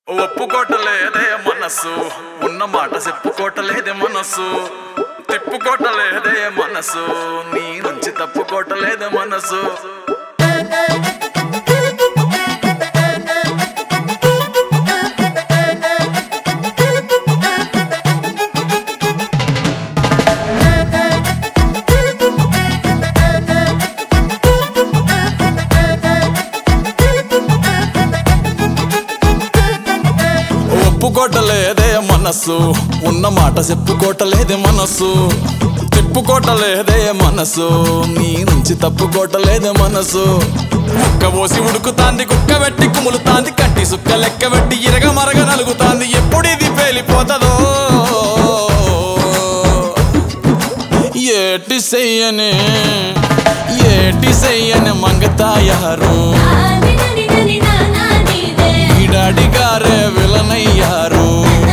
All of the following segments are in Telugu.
ఒప్పుకోటలేదే మనసు ఉన్న మాట చెప్పుకోటలేదే మనసు తిప్పుకోటలేదే మనసు నీ నుంచి తప్పుకోటలేదే మనసు ఒప్పుకోటలేదే మనసు ఉన్న మాట చెప్పుకోటలేదే మనసు తిప్పుకోటలేదే మనసు నీ నుంచి తప్పుకోటలేదే మనసు కుక్క పోసి ఉడుకుతాంది కుక్క పెట్టి కుములుతాంది కట్టి సుక్క లెక్క పెట్టి ఇరగ మరగ నలుగుతాంది ఎప్పుడు ఇది పేలిపోతదో ఏటి చెయ్యనే ఏటి చెయ్యనే మంగతాయారు ఈడాడి గారే విలనయ్యారు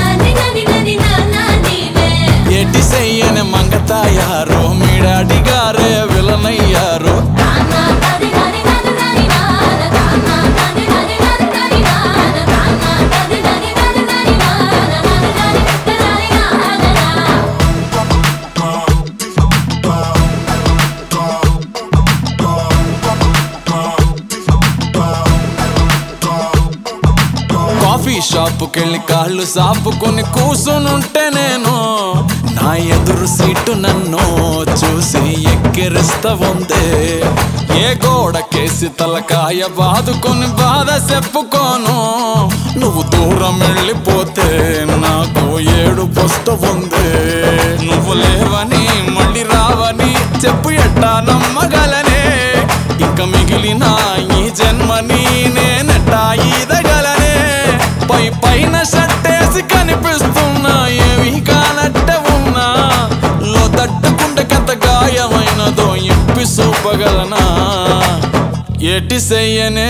ఎటి చెయ్యని మంగతాయారు మీడాడి గారే విలనయ్యారు కాఫీ షాపుకెళ్ళి కాళ్ళు సాపుకొని కూసునుంటే నేను నా ఎదురు సీటు నన్ను చూసి ఎక్కిరిస్తా ఉందే ఏ గోడకేసి తలకాయ బాదుకొని బాధ చెప్పుకోను నువ్వు దూరం వెళ్ళిపోతే నాకు ఏడు పొస్త ఉంది నువ్వు లేవని మళ్ళీ రావని చెప్పు ఎట్టా నమ్మగలనే ఇక మిగిలిన ఈ జన్మని నేనెట్టా ఈదగలనే పై పైన షట్టేసి కనిపిస్తున్నా ఏమి కానట్ట ఉన్నా లో తట్టుకుంటే గాయమైనదో ఇప్పి చూపగలనా ఎటి చెయ్యనే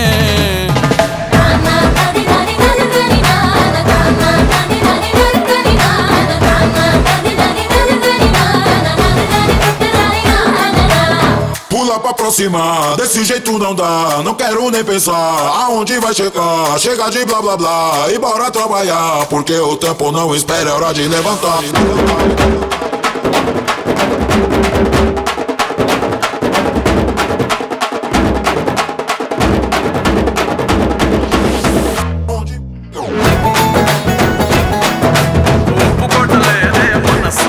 Pula pra aproximar, desse jeito não dá. Não quero nem pensar aonde vai chegar. Chega de blá blá blá e bora trabalhar. Porque o tempo não espera, é hora de levantar. ఒప్పుకోటలేదే మనసు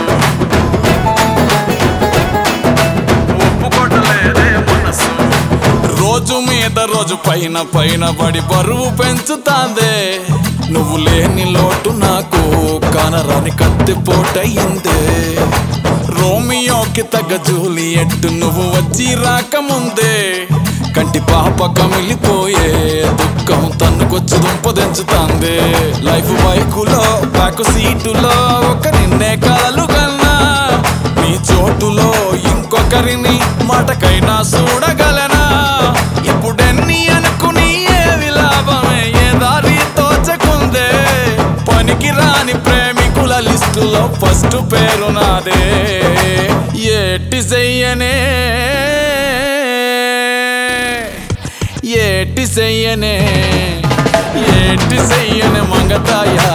ఒప్పుకోటలేదే మనసు రోజు మీద రోజు పైన పైన పడి బరువు పెంచుతాందే నువ్వు లేని లోటు నాకు కానరాని కత్తిపోటయిందే రోమియోకి తగ్గ జూలియట్ నువ్వు వచ్చి రాకముందే కంటి పాప కమిలిపోయే దుఃఖం తన్నుకొచ్చి దుంపదెంచుతాందే లైఫ్ బైకులో బ్యాక్ సీటులో ఒక నిన్నే కలలు కన్నా నీ చోటులో ఇంకొకరిని మాటకైనా చూడగలనా ఇప్పుడెన్ని అనుకుని ఏవి లాభమే ఏ దారి తోచకుందే పనికి రాని ప్రేమికుల లిస్టులో ఫస్ట్ పేరు నాదే ఏటి చెయ్యనే ఏటి చెయ్యనే ఏటి చెయ్యనే మంగతాయా